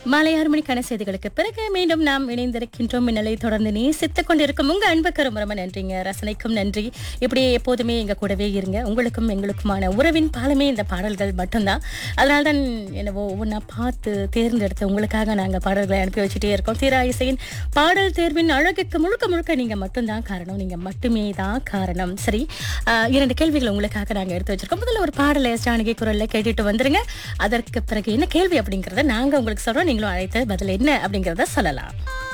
மாலை ஆறு மணிக்கான செய்திகளுக்கு பிறகு மீண்டும் நாம் இணைந்திருக்கின்றோம் இந்நிலை தொடர்ந்து நேசித்துக் கொண்டிருக்கும் உங்க அன்புக்கு ரொம்ப ரொம்ப நன்றிங்க ரசனைக்கும் நன்றி இப்படியே எப்போதுமே எங்க கூடவே இருங்க உங்களுக்கும் எங்களுக்குமான உறவின் பாலமே இந்த பாடல்கள் மட்டும்தான் அதனால தான் என்னவோ ஒவ்வொன்றா பார்த்து தேர்ந்தெடுத்து உங்களுக்காக நாங்கள் பாடல்களை அனுப்பி வச்சுட்டே இருக்கோம் தீரா இசையின் பாடல் தேர்வின் அழகுக்கு முழுக்க முழுக்க நீங்க மட்டும்தான் காரணம் நீங்க மட்டுமே தான் காரணம் சரி ஆஹ் இரண்டு கேள்விகள் உங்களுக்காக நாங்க எடுத்து வச்சிருக்கோம் முதல்ல ஒரு பாடலை ஜானகி குரல்ல கேட்டுட்டு வந்துருங்க அதற்கு பிறகு என்ன கேள்வி அப்படிங்கறத நாங்க உங்களுக்கு சொல்றோம் நீங்களும் அழைத்து பதில் என்ன அப்படிங்கறத சொல்லலாம்